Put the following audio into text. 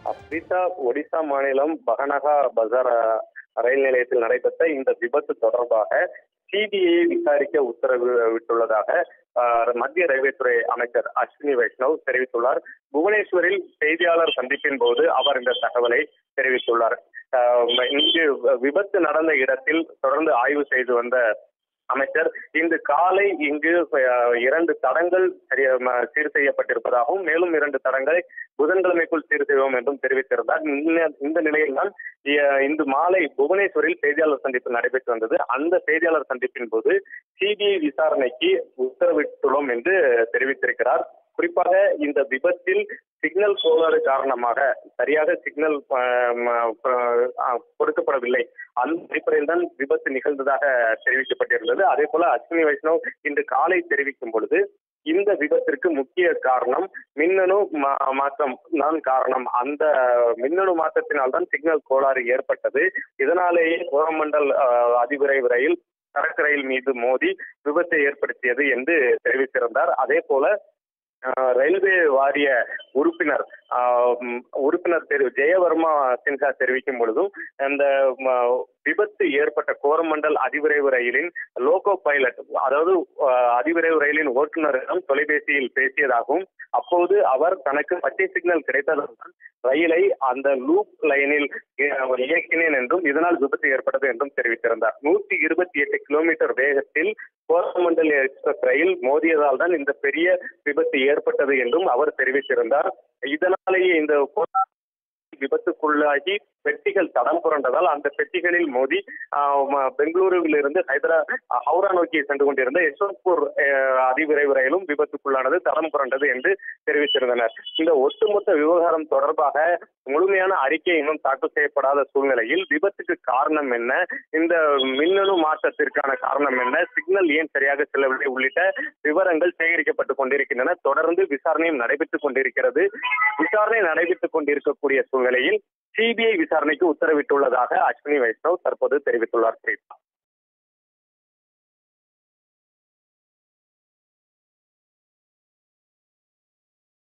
ஒடிசா ஒடிசா மாநிலம் பகனகா பஜார் அஹ், ரயில் நிலையத்தில் நடைபெற்ற இந்த விபத்து தொடர்பாக சிபிஐ விசாரிக்க உத்தரவிட்டுள்ளதாக அஹ், மத்திய ரயில்வே துறை அமைச்சர் அஸ்வினி வைஷ்ணவ் தெரிவித்துள்ளார் புவனேஸ்வரில் செய்தியாளர் சந்திப்பின் போது அவர் இந்த தகவலை தெரிவித்துள்ளார் அஹ், இங்கு விபத்து நடந்த இடத்தில் தொடர்ந்து ஆய்வு செய்து வந்த அமைச்சர் இன்று காலை இங்கு அஹ், இரண்டு தடங்கள் சரி- ம- சீர் செய்யப்பட்டிருப்பதாகவும் மேலும் இரண்டு தடங்களை புதன்கிழமைக்குள் சீர் செய்வோம் என்றும் தெரிவித்திருந்தார் இந்த- இந்த நிலையில்தான் அஹ், இன்று மாலை புவனேஸ்வரில் செய்தியாளர் சந்திப்பு நடைபெற்று வந்தது அந்த செய்தியாளர் சந்திப்பின் போது சிபிஐ விசாரணைக்கு உத்தரவிட்டுள்ளோம் என்று தெரிவித்திருக்கிறார் குறிப்பாக இந்த விபத்தில் சிக்னல் கோளாறு காரணமாக சரியாக சிக்னல் கொடுக்கப்படவில்லை அந்த அடிப்படையில் தான் விபத்து நிகழ்ந்ததாக தெரிவிக்கப்பட்டிருந்தது அதே போல அஸ்வினி வைஷ்ணவ் இன்று காலை தெரிவிக்கும் பொழுது இந்த விபத்திற்கு முக்கிய காரணம் மின்னணு மா- மாற்றம் தான் காரணம் அந்த மின்னணு மாற்றத்தினால் தான் சிக்னல் கோளாறு ஏற்பட்டது இதனாலேயே கோரமண்டல் அஹ், அதிவிரைவு ரயில் சரக்கு ரயில் மீது மோதி விபத்தை ஏற்படுத்தியது என்று தெரிவித்திருந்தார் அதே போல அஹ், ரயில்வே வாரிய உறுப்பினர் ஆஹ், ம், உறுப்பினர் தெரு ஜெயவர்மா சின்ஹா தெரிவிக்கும் பொழுதும் அந்த ம, விபத்து ஏற்பட்ட கோரமண்டல் அதிவிரைவு ரயிலின் லோகோ பைலட் அதாவது ஆஹ், அதிவிரைவு ரயிலின் ஓட்டுநரிடம் தொலைபேசியில் பேசியதாகவும் அப்போது அவர் தனக்கு பச்சை சிக்னல் கிடைத்ததால் ரயிலை அந்த லூப் லைனில் அஹ், இயக்கினேன் என்றும் இதனால் விபத்து ஏற்பட்டது என்றும் தெரிவித்திருந்தார் நூற்றி இருபத்தி எட்டு கிலோமீட்டர் வேகத்தில் கோரமண்டல் எக்ஸ்பிரஸ் ரயில் மோதியதால் தான் இந்த பெரிய விபத்து ஏற்பட்டது என்றும் அவர் தெரிவித்திருந்தார் இதனாலேயே இந்த கோரமண்டல் விபத்துக்குள்ளாகி பெட்டிகள் தடம் புரண்டதால் அந்த பெட்டிகளில் மோதி ஆஹ், ம- பெங்களூருவில் இருந்து ஹைதரா ஹவுரா நோக்கி சென்று கொண்டிருந்த யஷ்வந்த்பூர் அஹ், அதிவிரைவு ரயிலும் விபத்துக்குள்ளானது தடம் புரண்டது என்று தெரிவித்திருந்தனர் இந்த ஒட்டுமொத்த விவகாரம் தொடர்பாக முழுமையான அறிக்கை இன்னும் தாக்கல் செய்யப்படாத சூழ்நிலையில் விபத்துக்கு காரணம் என்ன இந்த மின்னணு மாற்றத்திற்கான காரணம் என்ன சிக்னல் ஏன் சரியாக செல்லவில்லை உள்ளிட்ட விவரங்கள் சேகரிக்கப்பட்டுக் கொண்டிருக்கின்றன தொடர்ந்து விசாரணையும் நடைபெற்றுக் கொண்டிருக்கிறது விசாரணை நடைபெற்றுக் கொண்டிருக்கக்கூடிய சூழ்நிலையில் சிபிஐ விசாரணைக்கு உத்தரவிட்டுள்ளதாக அஸ்வினி வைஷ்ணவ் தற்போது தெரிவித்துள்ளார்